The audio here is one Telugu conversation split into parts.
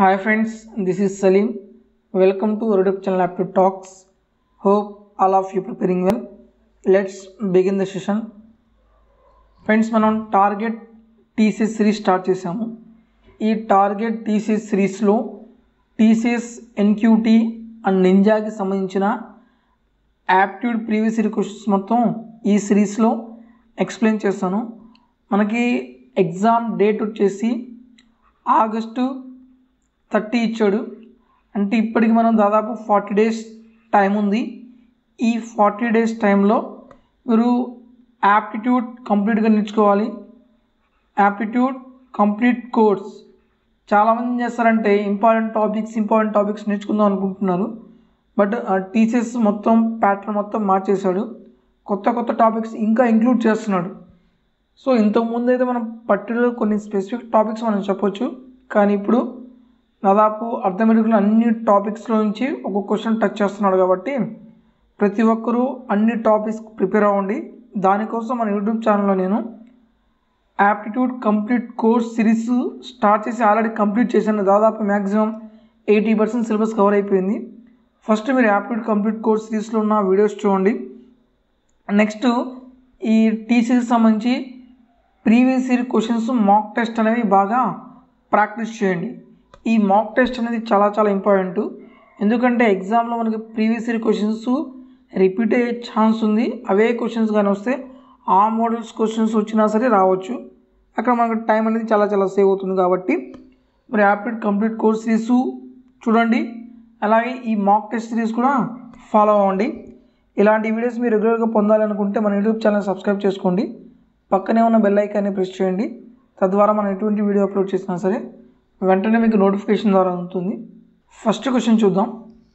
Hi friends, this is Salim. Welcome to Redup channel Aptitude Talks. Hope all of you preparing well. Let's begin the session. Friends మనం టార్గెట్ టీసీఎస్ సిరీస్ స్టార్ట్ చేసాము ఈ టార్గెట్ టీసీఎస్ సిరీస్లో టీసీఎస్ ఎన్క్యూటీ అండ్ నింజాకి సంబంధించిన యాప్ట్యూడ్ ప్రీవియస్ ఇయర్ క్వశ్చన్స్ మొత్తం ఈ సిరీస్లో ఎక్స్ప్లెయిన్ చేస్తాను మనకి ఎగ్జామ్ డేట్ వచ్చేసి ఆగస్టు థర్టీ ఇచ్చాడు అంటే ఇప్పటికి మనం దాదాపు ఫార్టీ డేస్ టైం ఉంది ఈ ఫార్టీ డేస్ టైంలో మీరు యాప్టిట్యూడ్ కంప్లీట్గా నేర్చుకోవాలి యాప్టిట్యూడ్ కంప్లీట్ కోర్స్ చాలామంది ఏం చేస్తారంటే ఇంపార్టెంట్ టాపిక్స్ ఇంపార్టెంట్ టాపిక్స్ నేర్చుకుందాం అనుకుంటున్నారు బట్ టీచర్స్ మొత్తం ప్యాటర్న్ మొత్తం మార్చేశాడు కొత్త కొత్త టాపిక్స్ ఇంకా ఇంక్లూడ్ చేస్తున్నాడు సో ఇంతకుముందు అయితే మనం పర్టికులర్ కొన్ని స్పెసిఫిక్ టాపిక్స్ మనం చెప్పొచ్చు కానీ ఇప్పుడు దాదాపు అర్థమెటిక్లో అన్ని టాపిక్స్లో నుంచి ఒక క్వశ్చన్ టచ్ చేస్తున్నాడు కాబట్టి ప్రతి ఒక్కరూ అన్ని టాపిక్స్ ప్రిపేర్ అవ్వండి దానికోసం మన యూట్యూబ్ ఛానల్లో నేను aptitude complete course series start చేసి ఆల్రెడీ కంప్లీట్ చేశాను దాదాపు maximum eighty percent syllabus cover అయిపోయింది ఫస్ట్ మీరు యాప్టిట్యూడ్ కంప్లీట్ కోర్స్ సిరీస్లో ఉన్న వీడియోస్ చూడండి నెక్స్ట్ ఈ టీసీకి సంబంధించి previous year questions mock test అనేవి బాగా ప్రాక్టీస్ చేయండి ఈ మాక్ టెస్ట్ అనేది చాలా చాలా ఇంపార్టెంట్ ఎందుకంటే ఎగ్జామ్లో మనకి ప్రీవియస్ ఇయర్ క్వశ్చన్స్ రిపీట్ అయ్యే ఛాన్స్ ఉంది అవే క్వశ్చన్స్ కానీ వస్తే ఆ మోడల్స్ క్వశ్చన్స్ వచ్చినా సరే రావచ్చు అక్కడ మనకు టైం అనేది చాలా చాలా సేవ్ అవుతుంది కాబట్టి మరి యాప్టిడ్ కంప్లీట్ కోర్స్ సిరీస్ చూడండి అలాగే ఈ మాక్ టెస్ట్ సిరీస్ కూడా ఫాలో అవ్వండి ఇలాంటి వీడియోస్ మీరు రెగ్యులర్గా పొందాలనుకుంటే మన యూట్యూబ్ ఛానల్ సబ్స్క్రైబ్ చేసుకోండి పక్కనే ఉన్న బెల్ ఐకాన్ని ప్రెస్ చేయండి తద్వారా మనం ఎటువంటి వీడియో అప్లోడ్ చేసినా సరే వెంటనే మీకు నోటిఫికేషన్ ద్వారా ఉంటుంది ఫస్ట్ క్వశ్చన్ చూద్దాం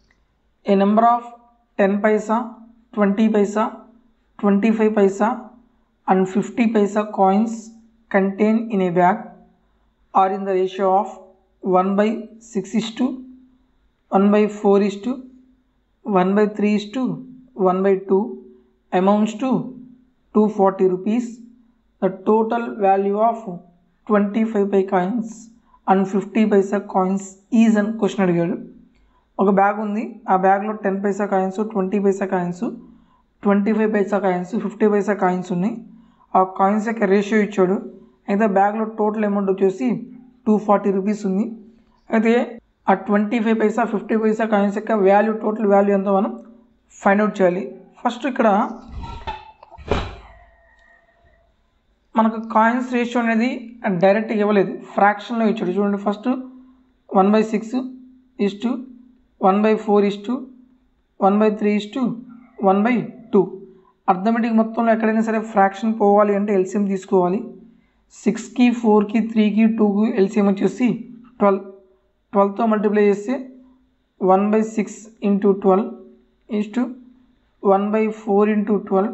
a number of ten paisa twenty paisa twenty five paisa and fifty paisa coins contain in a bag are in the ratio of one by six is to one by four is to one by three is to one by two amounts to two forty rupees the total value of twenty five pai coins and fifty paisa coins is అని క్వశ్చన్ అడిగాడు ఒక బ్యాగ్ ఉంది ఆ బ్యాగ్లో ten paisa coins twenty paisa coins twenty five paisa coins fifty paisa coins ఉన్నాయి ఆ కాయిన్స్ యొక్క రేషియో ఇచ్చాడు అయితే బ్యాగ్లో టోటల్ అమౌంట్ వచ్చేసి టూ ఫార్టీ రూపీస్ ఉంది అయితే ఆ twenty five paisa fifty paisa coins యొక్క వాల్యూ టోటల్ వాల్యూ ఎంతో మనం ఫైండ్ అవుట్ చేయాలి ఫస్ట్ ఇక్కడ మనకు కాయిన్స్ రేషియో అనేది డైరెక్ట్గా ఇవ్వలేదు ఫ్రాక్షన్లో ఇచ్చాడు చూడండి first one by six is to one by four is to one by three is to one by two arithmetic మొత్తంలో ఎక్కడైనా సరే ఫ్రాక్షన్ పోవాలి అంటే ఎల్సిఎం తీసుకోవాలి సిక్స్కి ఫోర్కి త్రీకి టూకి ఎల్సిఎం వచ్చేసి ట్వెల్వ్ ట్వెల్వ్తో మల్టిప్లై చేస్తే one by six into twelve is to one by four into twelve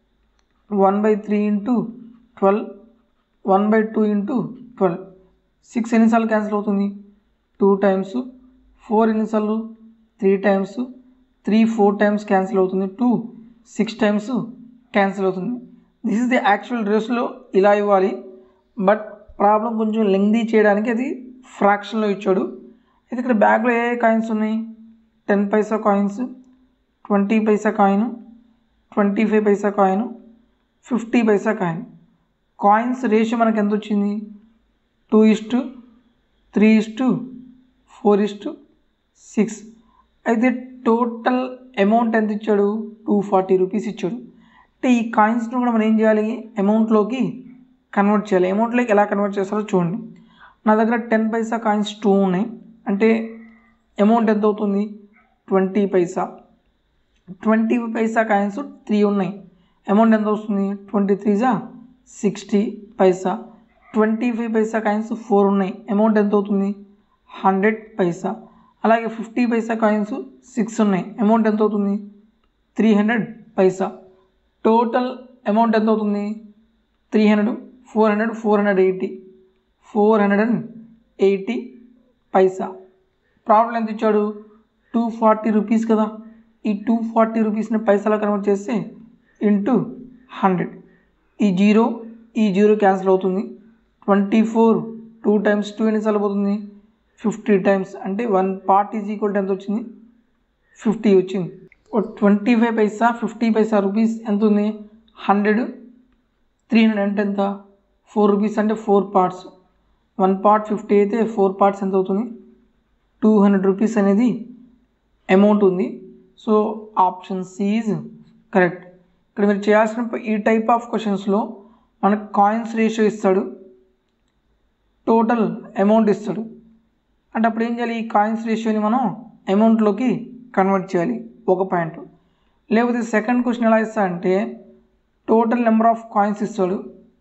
one by three into twelve one by two into twelve six ఎన్నిసార్లు క్యాన్సిల్ అవుతుంది టూ టైమ్స్ ఫోర్ ఎన్నిసార్లు three times three four times cancel అవుతుంది టూ సిక్స్ టైమ్స్ క్యాన్సిల్ అవుతుంది దిస్ ఇస్ ది యాక్చువల్ రేస్లో ఇలా ఇవ్వాలి బట్ ప్రాబ్లం కొంచెం లెంగ్దీ చేయడానికి అది ఫ్రాక్షన్లో ఇచ్చాడు అయితే ఇక్కడ బ్యాగ్లో ఏ కాయిన్స్ ఉన్నాయి ten paisa coins twenty paisa coin twenty five paisa coin fifty paisa coin coins ratio మనకు ఎంత వచ్చింది two is to three is to four is to six అయితే టోటల్ అమౌంట్ ఎంత ఇచ్చాడు టూ ఫార్టీ రూపీస్ ఇచ్చాడు అంటే ఈ కాయిన్స్ను కూడా మనం ఏం చేయాలి అమౌంట్లోకి కన్వర్ట్ చేయాలి అమౌంట్లోకి ఎలా కన్వర్ట్ చేస్తారో చూడండి నా దగ్గర టెన్ పైసా కాయిన్స్ టూ ఉన్నాయి అంటే అమౌంట్ ఎంత అవుతుంది twenty paisa twenty paisa coins three ఉన్నాయి అమౌంట్ ఎంత వస్తుంది ట్వంటీ త్రీజా sixty paisa twenty five paisa coins four ఉన్నాయి అమౌంట్ ఎంత అవుతుంది హండ్రెడ్ పైసా అలాగే ఫిఫ్టీ పైసా కాయిన్స్ సిక్స్ ఉన్నాయి అమౌంట్ ఎంత అవుతుంది three hundred paisa total amount ఎంత అవుతుంది three hundred four hundred four hundred eighty four hundred and eighty paisa problem ఎంత ఇచ్చాడు టూ ఫార్టీ రూపీస్ కదా ఈ టూ ఫార్టీ రూపీస్ని పైసలా కన్వర్ట్ చేస్తే ఇంటూ హండ్రెడ్ ఈ జీరో ఈ జీరో క్యాన్సిల్ అవుతుంది twenty four two times two ఎన్నిసార్లు పోతుంది ఫిఫ్టీ టైమ్స్ అంటే one part is equal to ఎంత వచ్చింది ఫిఫ్టీ వచ్చింది twenty five paisa fifty paisa rupees ఎంత ఉంది హండ్రెడ్ త్రీ హండ్రెడ్ అంటే ఎంత ఫోర్ రూపీస్ అంటే four parts one part fifty అయితే ఫోర్ పార్ట్స్ ఎంత అవుతుంది టూ హండ్రెడ్ రూపీస్ అనేది అమౌంట్ ఉంది so option C is correct ఇక్కడ మీరు చేయాల్సిన ప- ఈ టైప్ ఆఫ్ క్వశ్చన్స్లో మనకు కాయిన్స్ రేషియో ఇస్తాడు టోటల్ అమౌంట్ ఇస్తాడు అంటే అప్పుడు ఏం చేయాలి ఈ కాయిన్స్ రేషియోని మనం అమౌంట్లోకి కన్వర్ట్ చేయాలి ఒక పాయింట్ లేకపోతే సెకండ్ క్వశ్చన్ ఎలా ఇస్తా అంటే టోటల్ నెంబర్ ఆఫ్ కాయిన్స్ ఇస్తాడు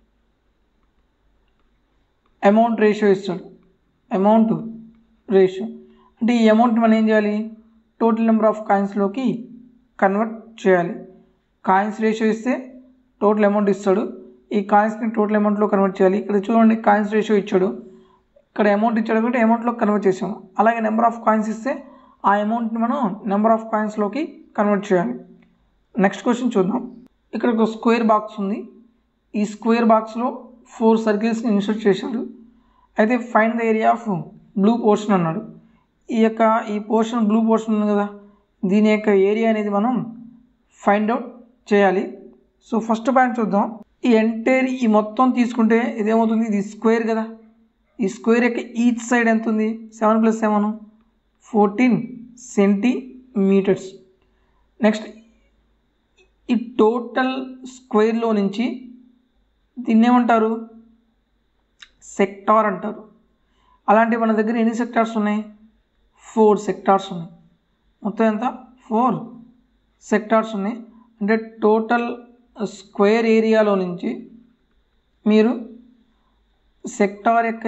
అమౌంట్ రేషియో ఇస్తాడు అమౌంట్ రేషియో అంటే ఈ అమౌంట్ మనం ఏం చేయాలి టోటల్ నెంబర్ ఆఫ్ కాయిన్స్లోకి కన్వర్ట్ చేయాలి కాయిన్స్ రేషియో ఇస్తే టోటల్ అమౌంట్ ఇస్తాడు ఈ కాయిన్స్ని టోటల్ అమౌంట్లో కన్వర్ట్ చేయాలి ఇక్కడ చూడండి కాయిన్స్ రేషియో ఇచ్చాడు ఇక్కడ అమౌంట్ ఇచ్చాడు కాబట్టి అమౌంట్లో కన్వర్ట్ చేసాము అలాగే నెంబర్ ఆఫ్ కాయిన్స్ ఇస్తే ఆ అమౌంట్ని మనం నెంబర్ ఆఫ్ కాయిన్స్లోకి కన్వర్ట్ చేయాలి నెక్స్ట్ క్వశ్చన్ చూద్దాం ఇక్కడ ఒక స్క్వేర్ బాక్స్ ఉంది ఈ స్క్వేర్ బాక్స్లో ఫోర్ సర్కిల్స్ని ఇన్సర్ట్ చేశాడు అయితే find the area of blue portion అన్నాడు ఈ యొక్క ఈ పోర్షన్ బ్లూ పోర్షన్ ఉంది కదా దీని యొక్క ఏరియా అనేది మనం ఫైండ్ అవుట్ చేయాలి సో ఫస్ట్ పాయింట్ చూద్దాం ఈ ఎంటైర్ ఈ మొత్తం తీసుకుంటే ఇదేమవుతుంది ఇది స్క్వేర్ కదా ఈ స్క్వేర్ యొక్క ఈచ్ సైడ్ ఎంత ఉంది seven plus seven fourteen centimeters next ఈ టోటల్ స్క్వేర్లో నుంచి దీన్ని ఏమంటారు సెక్టార్ అంటారు అలాంటి మన దగ్గర ఎన్ని సెక్టార్స్ ఉన్నాయి ఫోర్ సెక్టార్స్ ఉన్నాయి మొత్తం ఎంత ఫోర్ సెక్టార్స్ ఉన్నాయి అంటే టోటల్ స్క్వేర్ ఏరియాలో నుంచి మీరు సెక్టార్ యొక్క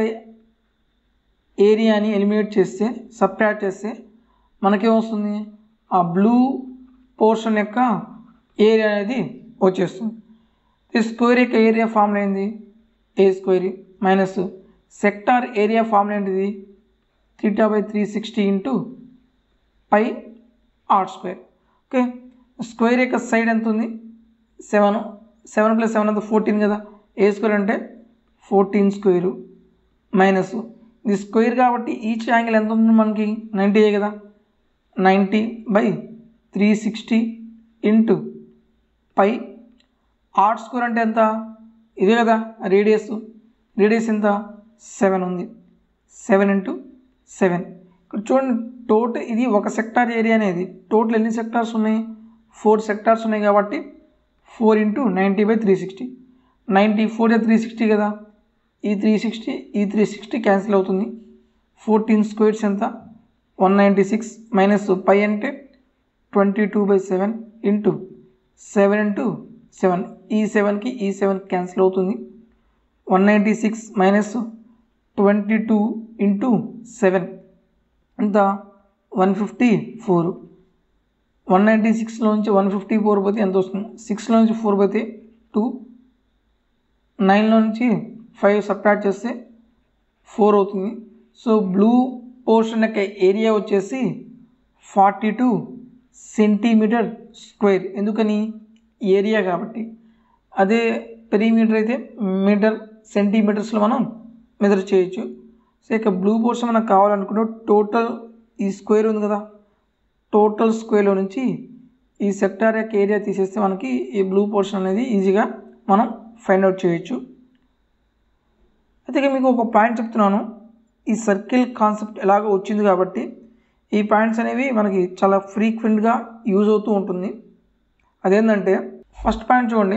ఏరియాని ఎలిమినేట్ చేస్తే సబ్ట్రాక్ట్ చేస్తే మనకేమొస్తుంది ఆ బ్లూ పోర్షన్ యొక్క ఏరియా అనేది వచ్చేస్తుంది ఈ స్క్వేర్ యొక్క ఏరియా ఫార్ములా ఏంది a square minus sector area formula ఏంటిది theta by three sixty into pi r square okay square యొక్క సైడ్ ఎంత ఉంది సెవెన్ సెవెన్ ప్లస్ సెవెన్ అంతా ఫోర్టీన్ కదా ఏ స్క్వేర్ అంటే ఫోర్టీన్ స్క్వేరు మైనస్ ఇది స్క్వేర్ కాబట్టి ఈచ్ యాంగిల్ ఎంత ఉంది మనకి నైంటీ కదా ninety by three sixty into pi r square అంటే ఎంత ఇదే కదా రేడియస్ రేడియస్ ఎంత సెవెన్ ఉంది సెవెన్ ఇంటూ సెవెన్ ఇక్కడ చూడండి టోటల్ ఇది ఒక సెక్టార్ ఏరియా అనేది టోటల్ ఎన్ని సెక్టార్స్ ఉన్నాయి ఫోర్ సెక్టార్స్ ఉన్నాయి కాబట్టి four into ninety by three sixty ninety four three sixty కదా ఈ త్రీ సిక్స్టీ ఈ త్రీ సిక్స్టీ క్యాన్సిల్ అవుతుంది ఫోర్టీన్ స్క్వేర్స్ ఎంత one ninety six minus pi అంటే twenty two by seven into seven into seven ఈ సెవెన్కి ఈ సెవెన్ క్యాన్సిల్ అవుతుంది one ninety six minus twenty two into seven ఎంత one fifty four one ninety సిక్స్లో నుంచి వన్ ఫిఫ్టీ ఫోర్ పోతే ఎంత వస్తుంది సిక్స్లో నుంచి ఫోర్ పోతే టూ నైన్లో నుంచి ఫైవ్ సబ్ట్రాక్ట్ చేస్తే ఫోర్ అవుతుంది సో బ్లూ పోర్షన్ యొక్క ఏరియా వచ్చేసి ఫార్టీ టూ సెంటీమీటర్ స్క్వేర్ ఎందుకని ఏరియా కాబట్టి అదే పెరిమీటర్ అయితే మీటర్ సెంటీమీటర్స్లో మనం మెజర్ చేయొచ్చు సో ఇక బ్లూ పోర్షన్ మనకు కావాలనుకుంటే టోటల్ ఈ స్క్వేర్ ఉంది కదా టోటల్ స్క్వేర్లో నుంచి ఈ సెక్టార్ యొక్క ఏరియా తీసేస్తే మనకి ఈ బ్లూ పోర్షన్ అనేది ఈజీగా మనం ఫైండ్ అవుట్ చేయొచ్చు అయితే ఇక మీకు ఒక పాయింట్ చెప్తున్నాను ఈ సర్కిల్ కాన్సెప్ట్ ఎలాగో వచ్చింది కాబట్టి ఈ పాయింట్స్ అనేవి మనకి చాలా ఫ్రీక్వెంట్గా యూజ్ అవుతూ ఉంటుంది అదేంటంటే ఫస్ట్ పాయింట్ చూడండి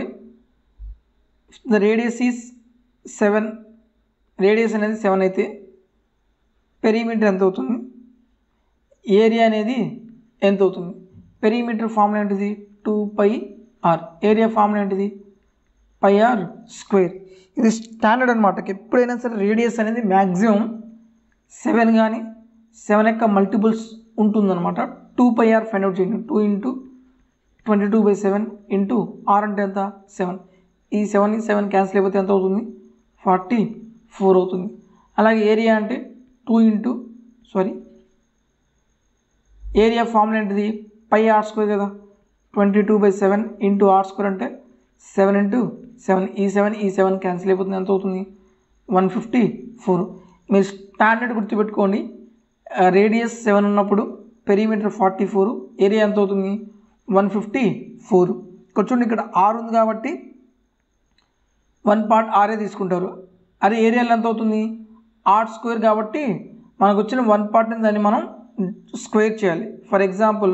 the radius is seven radius అనేది సెవెన్ అయితే పెరిమీటర్ ఎంత అవుతుంది ఏరియా అనేది ఎంత అవుతుంది పెరిమీటర్ ఫార్ములా ఏంటిది two pi r area formula ఏంటిది పై ఆర్ స్క్వేర్ ఇది స్టాండర్డ్ అనమాట ఎప్పుడైనా సరే రేడియస్ అనేది మ్యాక్సిమం సెవెన్ కానీ సెవెన్ యొక్క మల్టిపుల్స్ ఉంటుందన్నమాట two pi r find out చేయండి two into twenty two by seven into r అంటే ఎంత సెవెన్ ఈ సెవెన్ సెవెన్ క్యాన్సిల్ అయిపోతే ఎంత అవుతుంది ఫార్టీ ఫోర్ అవుతుంది అలాగే ఏరియా అంటే two into sorry area formula ఏంటిది పై ఆర్ స్క్వేర్ కదా twenty two by seven into are square అంటే సెవెన్ ఇంటూ సెవెన్ ఈ సెవెన్ ఈ సెవెన్ క్యాన్సిల్ అయిపోతుంది ఎంత అవుతుంది వన్ ఫిఫ్టీ ఫోర్ మీరు స్టాండర్డ్ గుర్తుపెట్టుకోండి రేడియస్ సెవెన్ ఉన్నప్పుడు పెరిమీటర్ ఫార్టీ ఫోర్ ఏరియా ఎంత అవుతుంది వన్ ఫిఫ్టీ ఫోర్ ఇక్కడ చూడండి ఇక్కడ ఆరు ఉంది కాబట్టి వన్ పార్ట్ ఆరే తీసుకుంటారు అదే ఏరియాలో ఎంత అవుతుంది ఆర్ స్క్వేర్ కాబట్టి మనకు వచ్చిన వన్ పార్ట్ని దాన్ని మనం స్క్వేర్ చేయాలి ఫర్ ఎగ్జాంపుల్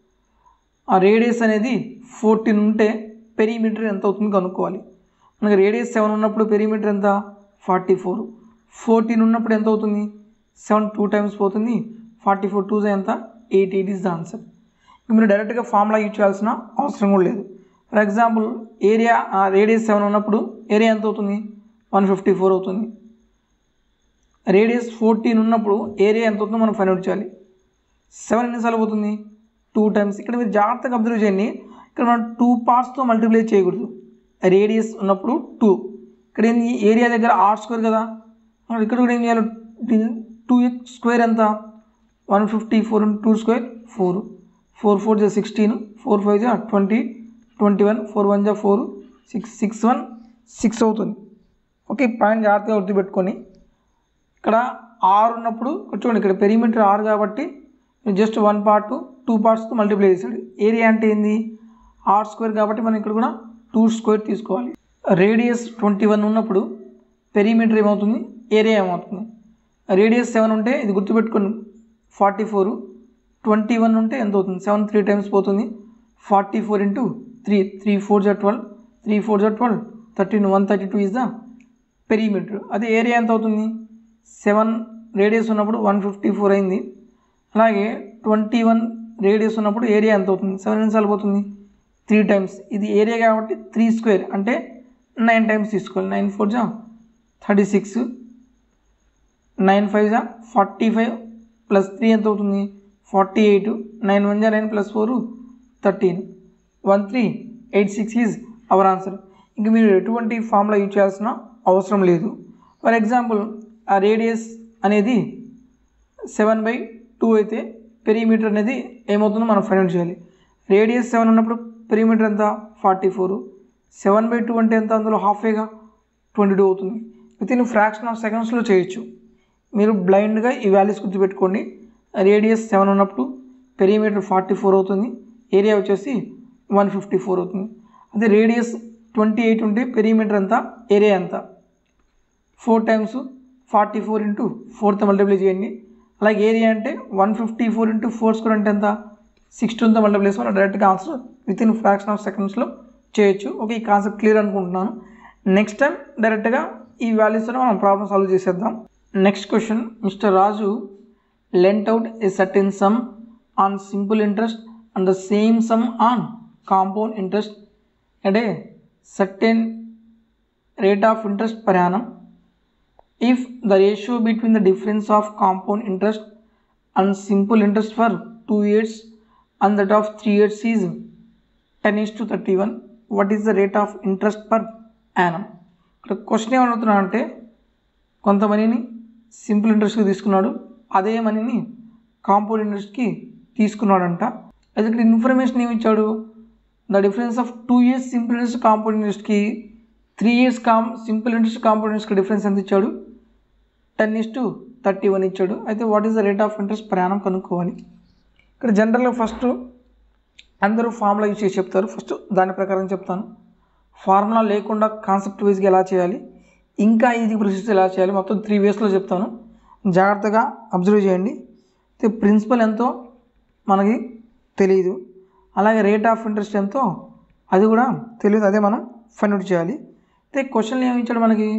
ఆ రేడియస్ అనేది ఫోర్టీన్ ఉంటే పెరిమీటర్ ఎంత అవుతుంది కనుక్కోవాలి మనకి రేడియస్ సెవెన్ ఉన్నప్పుడు పెరిమీటర్ ఎంత ఫార్టీ ఫోర్ ఫోర్టీన్ ఉన్నప్పుడు ఎంత అవుతుంది సెవెన్ టూ టైమ్స్ పోతుంది ఫార్టీ ఫోర్ టూస్ ఎంత eight eight is the answer మీరు డైరెక్ట్గా ఫార్ములా యూజ్ చేయాల్సిన అవసరం కూడా లేదు for example area radius seven ఉన్నప్పుడు ఏరియా ఎంత అవుతుంది వన్ ఫిఫ్టీ ఫోర్ అవుతుంది రేడియస్ ఫోర్టీన్ ఉన్నప్పుడు ఏరియా ఎంత అవుతుందో మనం ఫైండ్ అవుట్ చేయాలి సెవెన్ ఎన్నిసార్లు పోతుంది టూ టైమ్స్ ఇక్కడ మీరు జాగ్రత్తగా అబ్జర్వ్ చేయండి ఇక్కడ మనం టూ పార్ట్స్తో మల్టిప్లై చేయకూడదు రేడియస్ ఉన్నప్పుడు టూ ఇక్కడ ఏంది ఏరియా దగ్గర ఆర్ స్క్వేర్ కదా మనం ఇక్కడ కూడా ఏం చేయాలి టూ ఎక్స్ స్క్వేర్ ఎంత one fifty four two square four four four జా సిక్స్టీన్ ఫోర్ ఫైవ్ జా twenty twenty one four one జా four six six one six అవుతుంది ఓకే ఈ పాయింట్ జాగ్రత్తగా గుర్తుపెట్టుకొని ఇక్కడ ఆరు ఉన్నప్పుడు ఇక్కడ చూడండి ఇక్కడ పెరిమీటర్ ఆరు కాబట్టి జస్ట్ వన్ పార్ట్ టూ పార్ట్స్తో మల్టిప్లై చేశాడు ఏరియా అంటే ఏంది ఆర్ స్క్వేర్ కాబట్టి మనం ఇక్కడ కూడా టూ స్క్వేర్ తీసుకోవాలి రేడియస్ ట్వంటీ వన్ ఉన్నప్పుడు పెరిమీటర్ ఏమవుతుంది ఏరియా ఏమవుతుంది రేడియస్ సెవెన్ ఉంటే ఇది గుర్తుపెట్టుకోండి ఫార్టీ ఫోర్ ట్వంటీ వన్ ఉంటే ఎంత అవుతుంది సెవెన్ త్రీ టైమ్స్ పోతుంది forty four into three three four జా ట్వెల్వ్ త్రీ ఫోర్ జా twelve thirteen one thirty two is the perimeter అదే ఏరియా ఎంత అవుతుంది సెవెన్ రేడియస్ ఉన్నప్పుడు వన్ ఫిఫ్టీ ఫోర్ అయింది అలాగే ట్వంటీ వన్ రేడియస్ ఉన్నప్పుడు ఏరియా ఎంత అవుతుంది సెవెన్ ఎన్నిసార్లు పోతుంది త్రీ టైమ్స్ ఇది ఏరియా కాబట్టి త్రీ స్క్వేర్ అంటే నైన్ టైమ్స్ తీసుకోవాలి నైన్ ఫోర్ జా థర్టీ సిక్స్ నైన్ ఫైవ్ జా ఫార్టీ ఫైవ్ ప్లస్ త్రీ ఎంత అవుతుంది ఫార్టీ ఎయిట్ నైన్ వన్ జా nine plus four thirteen one three eight six is our answer ఇంక మీరు ఎటువంటి ఫార్ములా యూజ్ చేయాల్సిన అవసరం లేదు ఫర్ ఎగ్జాంపుల్ ఆ రేడియస్ అనేది సెవెన్ బై టూ అయితే పెరిమీటర్ అనేది ఏమవుతుందో మనం ఫైండ్ అవుట్ చేయాలి రేడియస్ సెవెన్ ఉన్నప్పుడు పెరిమీటర్ ఎంత forty four seven by two అంటే ఎంత అందులో హాఫేగా ట్వంటీ టూ అవుతుంది విత్ ఇన్ ఫ్రాక్షన్ ఆఫ్ సెకండ్స్లో చేయొచ్చు మీరు బ్లైండ్గా ఈ వాల్యూస్ గుర్తుపెట్టుకోండి రేడియస్ సెవెన్ ఉన్నప్పుడు పెరిమీటర్ ఫార్టీ ఫోర్ అవుతుంది ఏరియా వచ్చేసి వన్ ఫిఫ్టీ ఫోర్ అవుతుంది అదే రేడియస్ ట్వంటీ ఎయిట్ ఉంటే పెరిమీటర్ ఎంత ఏరియా ఎంత four times forty four into fourth multiply చేయండి అలాగే ఏరియా అంటే one fifty four into four square అంటే ఎంత సిక్స్టీన్తో మల్టిప్లై చేసి మనం డైరెక్ట్గా answer with in fraction of సెకండ్స్లో చేయొచ్చు ఓకే ఈ కాన్సెప్ట్ క్లియర్ అనుకుంటున్నాను నెక్స్ట్ టైం డైరెక్ట్గా ఈ వాల్యూస్తో మనం ప్రాబ్లమ్ సాల్వ్ చేసేద్దాం next question mister Raju lent out a certain sum on simple interest and the same sum on compound interest అంటే certain rate of interest per annum if the ratio between the difference of compound interest and simple interest for 2 years and that of 3 years is 10 is to 31 what is the rate of interest per annum ఇక్కడ క్వశ్చన్ ఏమడుగుతున్నా అంటే కొంత మనీని సింపుల్ ఇంట్రెస్ట్కి తీసుకున్నాడు అదే మనీని కాంపౌండ్ ఇంట్రెస్ట్కి తీసుకున్నాడంట అయితే ఇక్కడ ఇన్ఫర్మేషన్ ఏమి ఇచ్చాడు the difference of two years simple interest compound ఇంట్రెస్ట్కి త్రీ ఇయర్స్ కామ్ సింపుల్ ఇంట్రెస్ట్ కాంపౌండ్ ఇంట్రెస్ట్కి డిఫరెన్స్ ఎంత ఇచ్చాడు ten is to thirty one ఇచ్చాడు అయితే what is the rate of interest ప్రయాణం కనుక్కోవాలి ఇక్కడ జనరల్గా ఫస్ట్ అందరూ ఫార్ములా యూజ్ చేసి చెప్తారు ఫస్ట్ దాని ప్రకారం చెప్తాను ఫార్ములా లేకుండా కాన్సెప్ట్ వైజ్గా ఎలా చేయాలి ఇంకా ఈజీ ప్రొసెస్ ఎలా చేయాలి మొత్తం త్రీ వేస్లో చెప్తాను జాగ్రత్తగా అబ్జర్వ్ చేయండి అయితే ప్రిన్సిపల్ ఎంతో మనకి తెలియదు అలాగే రేట్ ఆఫ్ ఇంట్రెస్ట్ ఎంతో అది కూడా తెలియదు అదే మనం ఫైండ్ అవుట్ చేయాలి అయితే క్వశ్చన్ ఏమి ఇచ్చాడు మనకి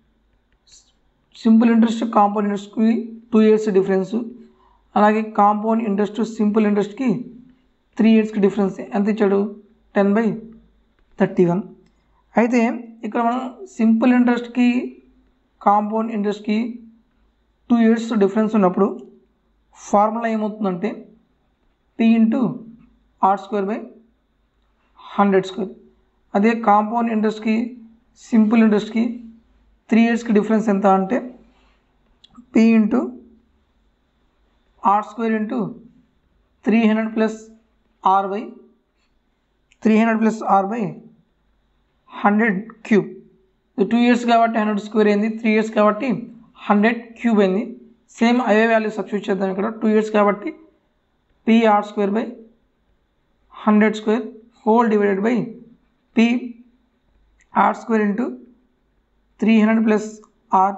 సింపుల్ ఇంట్రెస్ట్ కాంపౌండ్ ఇంట్రెస్ట్కి టూ ఇయర్స్ డిఫరెన్స్ అలాగే కాంపౌండ్ ఇంట్రెస్ట్ సింపుల్ ఇంట్రెస్ట్కి త్రీ ఇయర్స్కి డిఫరెన్స్ ఎంత ఇచ్చాడు టెన్ బై థర్టీ వన్ అయితే ఇక్కడ మనం సింపుల్ ఇంట్రెస్ట్కి కాంపౌండ్ ఇంట్రెస్ట్కి టూ ఇయర్స్ డిఫరెన్స్ ఉన్నప్పుడు ఫార్ములా ఏమవుతుందంటే P into are square by hundred square అదే కాంపౌండ్ ఇంట్రెస్ట్కి సింపుల్ ఇంట్రెస్ట్కి త్రీ ఇయర్స్కి డిఫరెన్స్ ఎంత అంటే P into are square into three hundred plus R by three hundred plus R by hundred cube two years కాబట్టి హండ్రెడ్ స్క్వేర్ అయింది త్రీ ఇయర్స్ కాబట్టి హండ్రెడ్ క్యూబ్ అయింది సేమ్ అవే వాల్యూ సబ్స్టిట్యూట్ చేద్దాం ఇక్కడ టూ ఇయర్స్ కాబట్టి P R square by hundred square whole divided by P R square into three hundred plus R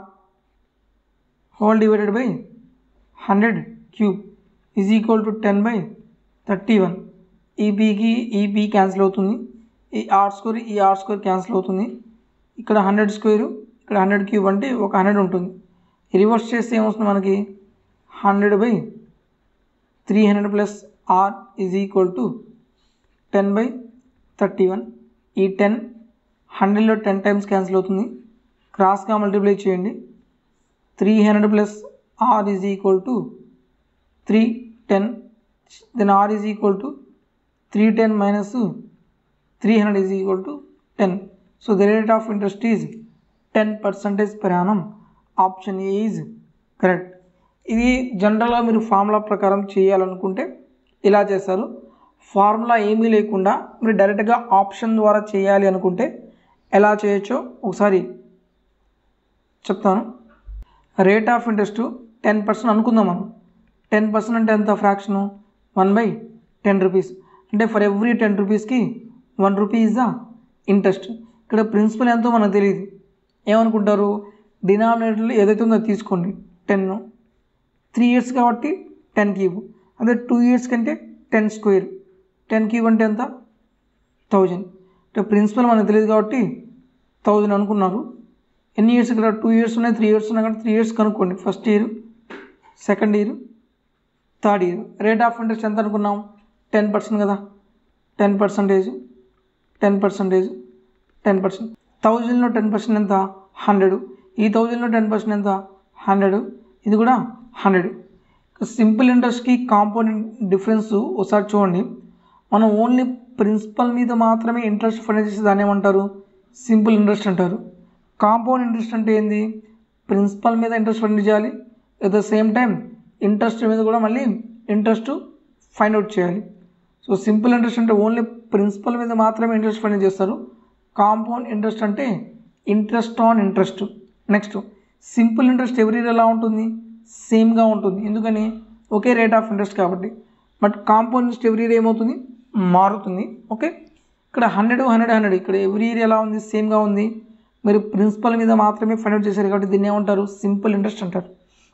whole divided by hundred cube is equal to ten by thirty one ఈ పీకి ఈ పీ క్యాన్సిల్ అవుతుంది ఈ ఆర్ స్క్వేర్ ఈ ఆర్ స్క్వేర్ క్యాన్సిల్ అవుతుంది ఇక్కడ హండ్రెడ్ స్క్వేర్ ఇక్కడ హండ్రెడ్ క్యూబ్ అంటే ఒక హండ్రెడ్ ఉంటుంది రివర్స్ చేస్తే ఏమొస్తుంది మనకి hundred by three hundred plus R is equal to ten by thirty one ఈ టెన్ హండ్రెడ్లో టెన్ టైమ్స్ క్యాన్సిల్ అవుతుంది క్రాస్గా మల్టిప్లై చేయండి three hundred plus R is equal to three ten then R is equal to three ten minus three hundred is equal to ten so the rate of interest is ten percentage ప్రయాణం ఆప్షన్ ఏ ఈజ్ కరెక్ట్ ఇది జనరల్గా మీరు ఫార్ములా ప్రకారం చేయాలనుకుంటే ఇలా చేస్తారు ఫార్ములా ఏమీ లేకుండా మీరు డైరెక్ట్గా ఆప్షన్ ద్వారా చేయాలి అనుకుంటే ఎలా చేయొచ్చో ఒకసారి చెప్తాను rate of interest ten percent అనుకుందాం మనం టెన్ పర్సెంట్ అంటే ఎంత fraction one by ten rupees అంటే ఫర్ ఎవ్రీ టెన్ రూపీస్కి one rupee is the interest ఇక్కడ ప్రిన్సిపల్ ఎంతో మనకు తెలియదు ఏమనుకుంటారు డినామినేటర్లో ఏదైతే ఉందో అది తీసుకోండి టెన్ త్రీ ఇయర్స్ కాబట్టి టెన్ క్యూబ్ అదే టూ ఇయర్స్ కంటే టెన్ స్క్వేర్ టెన్ క్యూబ్ అంటే ఎంత థౌజండ్ అంటే ప్రిన్సిపల్ మనకు తెలియదు కాబట్టి థౌజండ్ అనుకున్నారు ఎన్ని ఇయర్స్ ఇక్కడ టూ ఇయర్స్ ఉన్నాయి త్రీ ఇయర్స్ ఉన్నాయి కాబట్టి త్రీ ఇయర్స్ కనుక్కోండి first year second year third year rate of interest ఎంత అనుకున్నాం టెన్ పర్సెంట్ కదా ten percentage ten percentage ten percent థౌజండ్లో టెన్ పర్సెంట్ ఎంత హండ్రెడ్ ఈ థౌజండ్లో టెన్ పర్సెంట్ ఎంత హండ్రెడ్ ఇది కూడా హండ్రెడ్ సింపుల్ ఇంట్రెస్ట్కి కాంపోనెంట్ డిఫరెన్స్ ఒకసారి చూడండి మనం ఓన్లీ ప్రిన్సిపల్ మీద మాత్రమే ఇంట్రెస్ట్ ఫైండ్ చేసి దాన్ని ఏమంటారు సింపుల్ ఇంట్రెస్ట్ అంటారు కాంపౌండ్ ఇంట్రెస్ట్ అంటే ఏంది ప్రిన్సిపల్ మీద ఇంట్రెస్ట్ ఫైండ్ చేయాలి at the same time interest మీద కూడా మళ్ళీ ఇంట్రెస్ట్ ఫైండ్ అవుట్ చేయాలి సో సింపుల్ ఇంట్రెస్ట్ అంటే ఓన్లీ ప్రిన్సిపల్ మీద మాత్రమే ఇంట్రెస్ట్ ఫైండ్ చేస్తారు కాంపౌండ్ ఇంట్రెస్ట్ అంటే interest on interest next simple interest ఎవరి ఇయర్ ఎలా ఉంటుంది సేమ్గా ఉంటుంది ఎందుకని ఒకే రేట్ ఆఫ్ ఇంట్రెస్ట్ కాబట్టి but compound interest every year ఏమవుతుంది మారుతుంది ఓకే ఇక్కడ హండ్రెడ్ హండ్రెడ్ హండ్రెడ్ ఇక్కడ ఎవ్రీ ఇయర్ ఎలా ఉంది సేమ్గా ఉంది మీరు ప్రిన్సిపల్ మీద మాత్రమే ఫైండ్ అవుట్ చేశారు కాబట్టి దీన్ని ఏమంటారు సింపుల్ ఇంట్రెస్ట్ అంటారు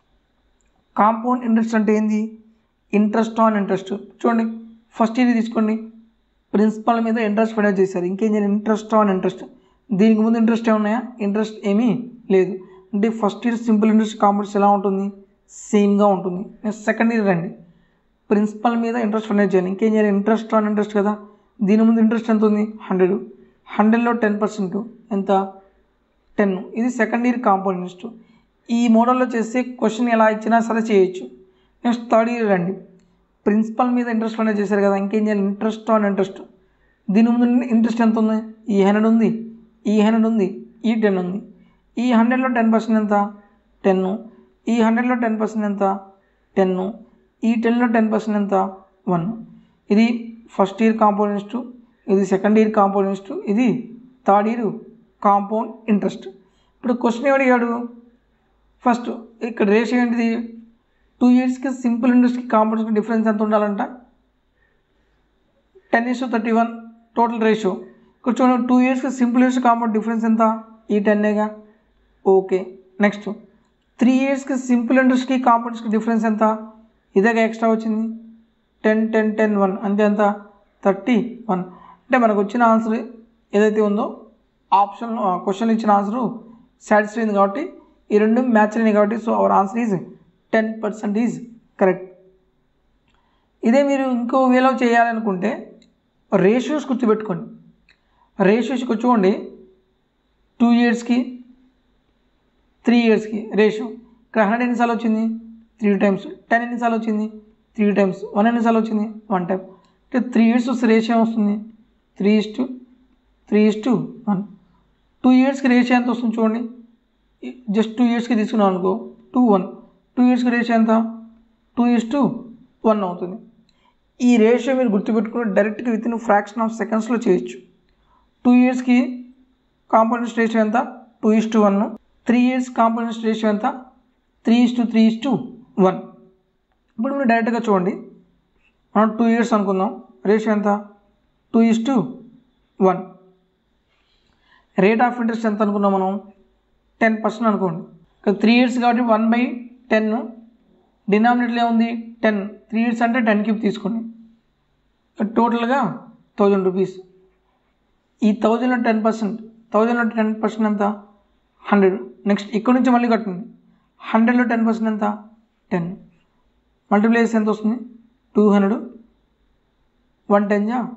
కాంపౌండ్ ఇంట్రెస్ట్ అంటే ఏంది ఇంట్రెస్ట్ ఆన్ ఇంట్రెస్ట్ చూడండి ఫస్ట్ ఇయర్ తీసుకోండి ప్రిన్సిపల్ మీద ఇంట్రెస్ట్ ఫైండ్ అవుట్ చేశారు ఇంకేం చేయాలి ఇంట్రెస్ట్ ఆన్ ఇంట్రెస్ట్ దీనికి ముందు ఇంట్రెస్ట్ ఏమున్నాయా ఇంట్రెస్ట్ ఏమీ లేదు అంటే first year simple interest compounds ఎలా ఉంటుంది సేమ్గా ఉంటుంది నెక్స్ట్ సెకండ్ ఇయర్ రండి ప్రిన్సిపల్ మీద ఇంట్రెస్ట్ ఫైండ్ అవుట్ చేయాలి ఇంకేం చేయాలి ఇంట్రెస్ట్ ఆన్ ఇంట్రెస్ట్ కదా దీని ముందు ఇంట్రెస్ట్ ఎంత ఉంది హండ్రెడ్ హండ్రెడ్లో టెన్ పర్సెంట్ ఎంత టెన్ ఇది సెకండ్ ఇయర్ కాంపౌండ్ ఇంట్రెస్ట్ ఈ మోడల్లో చేస్తే క్వశ్చన్ ఎలా ఇచ్చినా సరే చేయొచ్చు నెక్స్ట్ థర్డ్ ఇయర్ రండి ప్రిన్సిపల్ మీద ఇంట్రెస్ట్ ఫైండ్ చేశారు కదా ఇంకేం చేయాలి ఇంట్రెస్ట్ ఆన్ ఇంట్రెస్ట్ దీని ముందు ఇంట్రెస్ట్ ఎంత ఉంది ఈ హండ్రెడ్ ఉంది ఈ హండ్రెడ్ ఉంది ఈ టెన్ ఉంది ఈ హండ్రెడ్లో టెన్ పర్సెంట్ ఎంత టెన్ ఈ హండ్రెడ్లో టెన్ పర్సెంట్ ఎంత టెన్ ఈ టెన్లో టెన్ పర్సెంట్ ఎంత వన్ ఇది ఫస్ట్ ఇయర్ కాంపౌండ్ ఇంట్రెస్ట్ ఇది సెకండ్ ఇయర్ కాంపౌండ్ ఇంట్రెస్ట్ ఇది థర్డ్ ఇయర్ కాంపౌండ్ ఇంట్రెస్ట్ ఇప్పుడు క్వశ్చన్ ఏమడిగాడు ఫస్ట్ ఇక్కడ రేషియో ఏంటిది టూ ఇయర్స్కి సింపుల్ ఇంట్రెస్ట్కి కాంపౌండ్స్కి డిఫరెన్స్ ఎంత ఉండాలంట ten is thirty one total ratio ఇక్కడ చూడండి టూ ఇయర్స్కి సింపుల్ ఇంట్రెస్ట్ కాంపౌండ్ డిఫరెన్స్ ఎంత ఈ టెన్నేగా ఓకే నెక్స్ట్ త్రీ ఇయర్స్కి సింపుల్ ఇంట్రెస్ట్కి కాంపౌండ్స్కి డిఫరెన్స్ ఎంత ఇదేగా ఎక్స్ట్రా వచ్చింది టెన్ టెన్ టెన్ వన్ అంటే ఎంత థర్టీ వన్ అంటే మనకు వచ్చిన ఆన్సర్ ఏదైతే ఉందో ఆప్షన్ క్వశ్చన్ ఇచ్చిన ఆన్సరు సాటిస్ఫై అయింది కాబట్టి ఈ రెండు మ్యాచ్ అయినాయి కాబట్టి so our answer is ten percent is correct ఇదే మీరు ఇంకో వేలో చేయాలనుకుంటే రేషియోస్ గుర్తుపెట్టుకోండి రేషియోస్కి చూడండి టూ ఇయర్స్కి త్రీ ఇయర్స్కి రేషియో ఇక్కడ హండ్రెడ్ ఎన్నిసార్లు వచ్చింది త్రీ టైమ్స్ టెన్ ఎన్నిసార్లు వచ్చింది త్రీ టైమ్స్ వన్ ఎన్నిసార్లు వచ్చింది వన్ టైం అంటే త్రీ ఇయర్స్ వస్తే రేషియో వస్తుంది three is to three is to one two ఇయర్స్కి రేషియో ఎంత వస్తుంది చూడండి జస్ట్ టూ ఇయర్స్కి తీసుకున్నాం అనుకో టూ వన్ టూ ఇయర్స్కి రేషియో ఎంత టూ ఇయర్స్ టు వన్ అవుతుంది ఈ రేషియో మీరు గుర్తుపెట్టుకుని డైరెక్ట్గా విత్ ఇన్ ఫ్రాక్షన్ ఆఫ్ సెకండ్స్లో చేయొచ్చు టూ ఇయర్స్కి కాంపౌండెన్స్ రేషియో ఎంత two is to one three years కాంపౌండెన్స్ రేషియో ఎంత three is to three is to one ఇప్పుడు మీరు డైరెక్ట్గా చూడండి మనం టూ ఇయర్స్ అనుకుందాం రేషియో ఎంత two is to one rate of interest ఎంత అనుకున్నాం మనం టెన్ పర్సెంట్ అనుకోండి త్రీ ఇయర్స్ కాబట్టి వన్ బై టెన్ డినామినేట్లో ఏముంది టెన్ త్రీ ఇయర్స్ అంటే టెన్ క్యూబ్ తీసుకోండి టోటల్గా థౌజండ్ రూపీస్ ఈ థౌజండ్లో టెన్ పర్సెంట్ థౌజండ్లో టెన్ పర్సెంట్ ఎంత హండ్రెడ్ నెక్స్ట్ ఇక్కడ నుంచి మళ్ళీ కట్టండి హండ్రెడ్లో టెన్ పర్సెంట్ ఎంత టెన్ మల్టిప్లై చేస్తే ఎంత వస్తుంది టూ హండ్రెడ్ వన్ టెన్ జా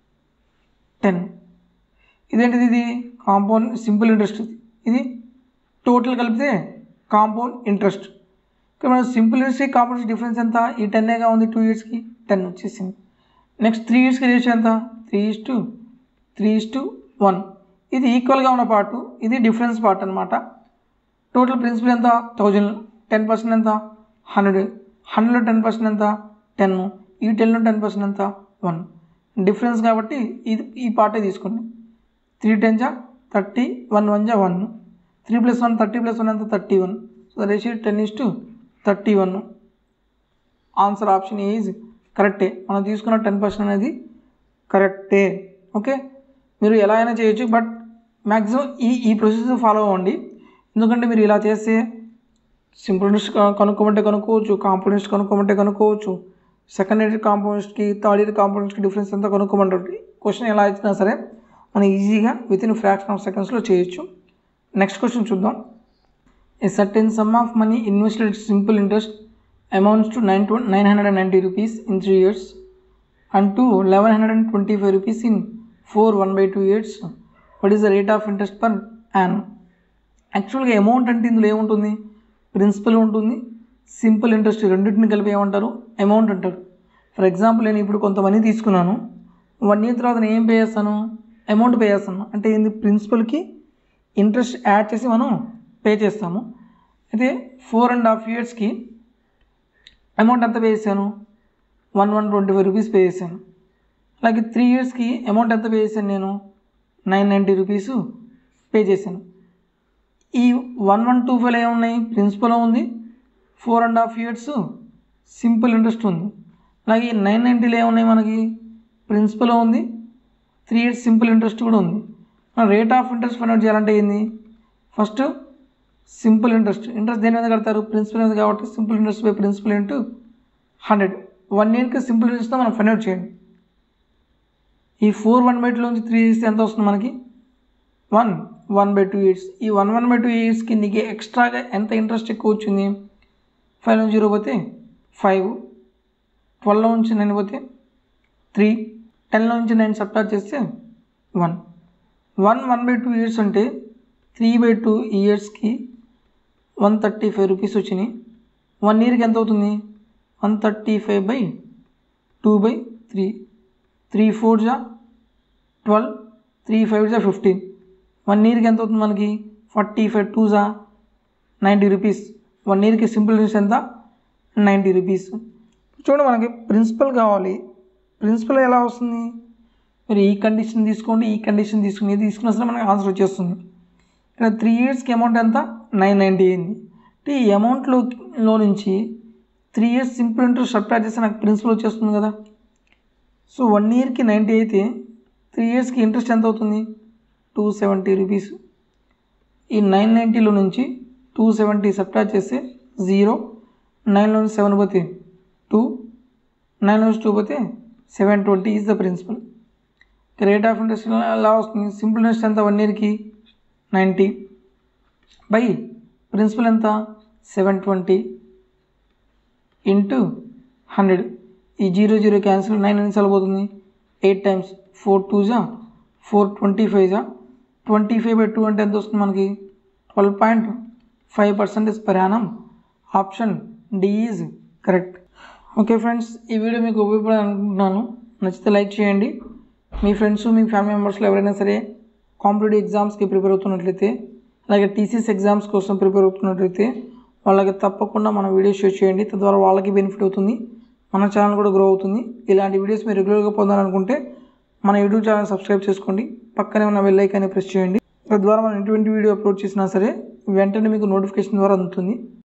టెన్ ఇదేంటిది ఇది కాంపౌండ్ సింపుల్ ఇంట్రెస్ట్ ఇది ఇది టోటల్ కలిపితే కాంపౌండ్ ఇంట్రెస్ట్ ఇక్కడ మనం సింపుల్ ఇంట్రెస్ట్ కాంపౌండ్ డిఫరెన్స్ ఎంత ఈ టెన్నేగా ఉంది టూ ఇయర్స్కి టెన్ వచ్చేసింది నెక్స్ట్ త్రీ ఇయర్స్కి రేషియో ఎంత three is to three is to one ఇది ఈక్వల్గా ఉన్న పార్ట్ ఇది డిఫరెన్స్ పార్ట్ అనమాట టోటల్ ప్రిన్సిపల్ ఎంత థౌజండ్ టెన్ పర్సెంట్ ఎంత హండ్రెడ్ హండ్రెడ్లో టెన్ పర్సెంట్ ఎంత టెన్ ఈ టెన్లో టెన్ పర్సెంట్ ఎంత వన్ డిఫరెన్స్ కాబట్టి ఇది ఈ పార్టే తీసుకోండి త్రీ టెన్ జా థర్టీ వన్ వన్ జా one three plus one thirty plus one ఎంత thirty one so ratio ten is to thirty one answer option is కరెక్టే మనం తీసుకున్న టెన్ పర్సెంట్ అనేది కరెక్టే ఓకే మీరు ఎలా అయినా చేయొచ్చు బట్ మ్యాక్సిమం ఈ ఈ ప్రొసెస్ ఫాలో అవ్వండి ఎందుకంటే మీరు ఇలా చేస్తే సింపుల్ ఇంట్రెస్ట్ కనుక్కోమంటే కనుక్కోవచ్చు కాంపౌండ్ ఇంట్రెస్ట్ కనుక్కోమంటే కనుక్కోవచ్చు సెకండ్ ఇయర్ కాంపౌండ్స్కి థర్డ్ ఇయర్ కాంపౌండ్స్కి డిఫరెన్స్ ఎంత కనుక్కోమంటారు క్వశ్చన్ ఎలా ఇచ్చినా సరే మనం ఈజీగా విత్ ఇన్ ఫ్రాక్షన్ ఆఫ్ సెకండ్స్లో చేయొచ్చు నెక్స్ట్ క్వశ్చన్ చూద్దాం A certain sum of money invested at simple interest amounts to 9 to 990 rupees in 3 years and to 1125 rupees in 4 1 by 2 years. What is the rate of interest per annum? యాక్చువల్గా అమౌంట్ అంటే ఇందులో ఏముంటుంది ప్రిన్సిపల్ ఉంటుంది సింపుల్ ఇంట్రెస్ట్ రెండింటిని కలిపి ఏమంటారు అమౌంట్ అంటారు ఫర్ ఎగ్జాంపుల్ నేను ఇప్పుడు కొంత మనీ తీసుకున్నాను వన్ ఇయర్ తర్వాత నేను ఏం పే చేస్తాను అమౌంట్ పే చేస్తాను అంటే ఏంది ప్రిన్సిపల్కి ఇంట్రెస్ట్ యాడ్ చేసి మనం పే చేస్తాము అయితే ఫోర్ అండ్ హాఫ్ ఇయర్స్కి అమౌంట్ ఎంత పే చేశాను one one twenty five rupees pay చేశాను అలాగే త్రీ ఇయర్స్కి అమౌంట్ ఎంత పే చేశాను నేను నైన్ నైంటీ రూపీస్ పే చేశాను ఈ వన్ వన్ టూ ఫైవ్లో ఏమున్నాయి ప్రిన్సిపల్ ఉంది four and half years simple interest ఉంది అలాగే నైన్ నైంటీలో ఏమున్నాయి మనకి ప్రిన్సిపల్ ఉంది త్రీ ఇయర్స్ సింపుల్ ఇంట్రెస్ట్ కూడా ఉంది మన rate of interest find out చేయాలంటే ఏంది ఫస్ట్ సింపుల్ ఇంట్రెస్ట్ ఇంట్రెస్ట్ దేని మీద కడతారు ప్రిన్సిపల్ మీద కాబట్టి simple interest by principal into hundred one ఇయర్కి సింపుల్ ఇంట్రెస్ట్తో మనం ఫైండ్ అవుట్ చేయండి ఈ ఫోర్ వన్ బై టూలోంచి త్రీ ఇస్తే ఎంత వస్తుంది మనకి one one by two years ఈ వన్ వన్ బై టూ ఇయర్స్కి నీకు ఎక్స్ట్రాగా ఎంత ఇంట్రెస్ట్ ఎక్కువ వచ్చింది ఫైవ్ నుంచి జీరో పోతే ఫైవ్ ట్వెల్వ్లో నుంచి నైన్ పోతే త్రీ టెన్లో నుంచి నైన్ సబ్ట్రాక్ట్ చేస్తే one one one by two years అంటే త్రీ బై టూ ఇయర్స్కి వన్ థర్టీ ఫైవ్ రూపీస్ వచ్చినాయి వన్ ఇయర్కి ఎంత అవుతుంది one thirty five by two by three three four జా ట్వెల్వ్ త్రీ ఫైవ్ జా ఫిఫ్టీన్ వన్ ఇయర్కి ఎంత అవుతుంది మనకి ఫార్టీ ఫైవ్ టూ జా నైంటీ రూపీస్ వన్ ఇయర్కి సింపుల్ ఇంట్రెస్ట్ ఎంత నైంటీ రూపీస్ చూడండి మనకి ప్రిన్సిపల్ కావాలి ప్రిన్సిపల్ ఎలా వస్తుంది మీరు ఈ కండిషన్ తీసుకోండి ఈ కండిషన్ తీసుకోండి ఇది తీసుకున్నా సరే మనకి ఆన్సర్ వచ్చేస్తుంది ఇక్కడ త్రీ ఇయర్స్కి అమౌంట్ ఎంత నైన్ నైంటీ అయింది అంటే ఈ అమౌంట్లో లో నుంచి three years simple interest subtract చేస్తే నాకు ప్రిన్సిపల్ వచ్చేస్తుంది కదా సో వన్ ఇయర్కి నైంటీ అయితే త్రీ ఇయర్స్కి ఇంట్రెస్ట్ ఎంత అవుతుంది టూ సెవెంటీ రూపీస్ ఈ నైన్ నైంటీలో నుంచి టూ సెవెంటీ సబ్ట్రాక్ట్ చేస్తే జీరో నైన్లో నుంచి సెవెన్ పోతే టూ నైన్ నుంచి టూ పోతే seven twenty is the principal rate of interest ఎలా వస్తుంది సింపుల్ ఇంట్రెస్ట్ ఎంత వన్ ఇయర్కి నైంటీ బై ప్రిన్సిపల్ ఎంత సెవెన్ ట్వంటీ ఇంటూ హండ్రెడ్ ఈ జీరో జీరో క్యాన్సిల్ నైన్ ఎన్ని సార్లు పోతుంది ఎయిట్ టైమ్స్ ఫోర్ టూ జా ఫోర్ ట్వంటీ ఫైవ్ జా ట్వంటీ ఫైవ్ బై టూ అంటే ఎంత వస్తుంది మనకి ట్వెల్వ్ పాయింట్ ఫైవ్ పర్సెంటేజ్ ప్రయాణం option D is correct okay friends ఈ వీడియో మీకు ఉపయోగపడాలి అనుకుంటున్నాను నచ్చితే లైక్ చేయండి మీ ఫ్రెండ్స్ మీ ఫ్యామిలీ మెంబర్స్లో ఎవరైనా సరే కాంపిటేటివ్ ఎగ్జామ్స్కి ప్రిపేర్ అవుతున్నట్లయితే అలాగే టీసీఎస్ ఎగ్జామ్స్ కోసం ప్రిపేర్ అవుతున్నట్లయితే వాళ్ళకి తప్పకుండా మన వీడియో షేర్ చేయండి తద్వారా వాళ్ళకి బెనిఫిట్ అవుతుంది మన ఛానల్ కూడా గ్రో అవుతుంది ఇలాంటి వీడియోస్ మీరు రెగ్యులర్గా పొందాలనుకుంటే మన యూట్యూబ్ ఛానల్ సబ్స్క్రైబ్ చేసుకోండి పక్కనే ఉన్న బెల్ ఐకాన్ని ప్రెస్ చేయండి తద్వారా మనం ఎటువంటి వీడియో అప్లోడ్ చేసినా సరే వెంటనే మీకు నోటిఫికేషన్ ద్వారా అందుతుంది